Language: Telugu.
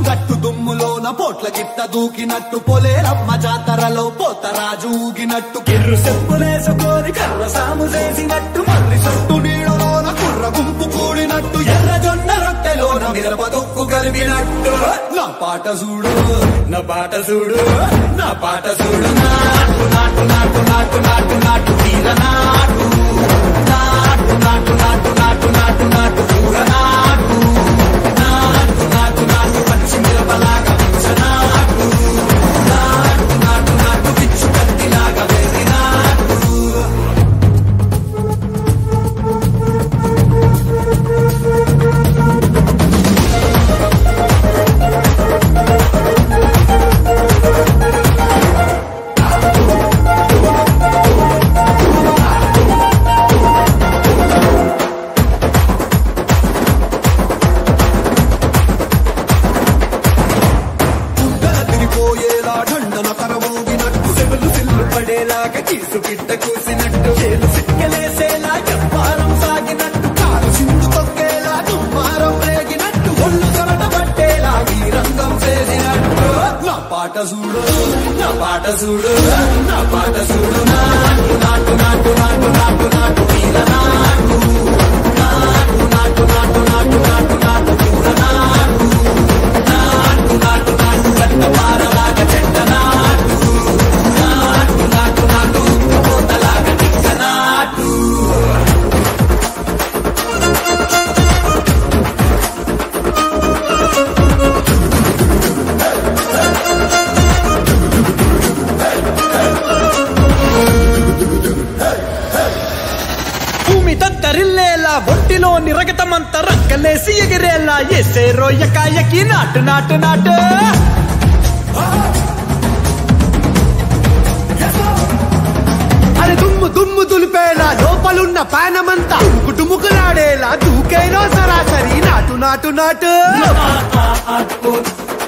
గట్టు దుమ్ములోన పోట్ల గిట్ట దూకినట్టు పొలేరమ్మ జాతరలో పోతరాజు ఊగినట్టు కిర్రు చెప్పులేసుకొని కర్ర సాము చేసినట్టు మర్రి చుట్టూ నీడలోన కుర్ర గుంపు కూడినట్టు ఎర్ర జొన్న రొట్టెలోన మిరప దొక్కు కలిపినట్టు నా పాట చూడు నా పాట చూడు నా పాట చూడు నాటు నాటు నాటు నాటు నాటు నాటు వీర నాటు నాటు నాటు నాటు నాటు నాటు నాటు కూర నాటు నాటు నాటు నాటు పచ్చి మిరపలాగా పిచ్చ నాటు నాటు నాటు నాటు పిచ్చు కత్తిలాగా వెర్రి నాటు గుండెల తిరిగిపోయేలా ఢండన కరమోగినట్టు సెవెలు సిల్లు పడేలాగా కీసు గిట్ట కూసినట్టు చేలు సిక్కలేసేలా చెప్పారం సాగినట్టు కాలు సింధు తొక్కేలా దుమ్మారం రేగినట్టు ఒళ్ళు కరట పట్టేలా ఈ రంగం చేసినట్టు నా పాట చూడు నా పాట చూడు నా పాట చూడు నాటు నాటు నాటు నాటు నాటు నాటు వీర నాటు నాటు నాటు నాటు నాటు నాటు నాటు కూర నాటు నాటు నాటు నాటు గట్ట పారలాగా చెట్ట నాటు నాటు నాటు నాటు పోతలాగా టిక్క నాటు భూమి దద్దరిల్లేలా ఒంటిలోని రగతమంత రక్కలేసి ఎగిరేలా ఎసే రోయకాయకి నాటు నాటు నాటు అరే దుమ్ము దుమ్ము దులిపేలా లోపలున్న పానమంతా టుముకులాడేలా దూకేరో సరాసరి నాటు నాటు నాటు నాటు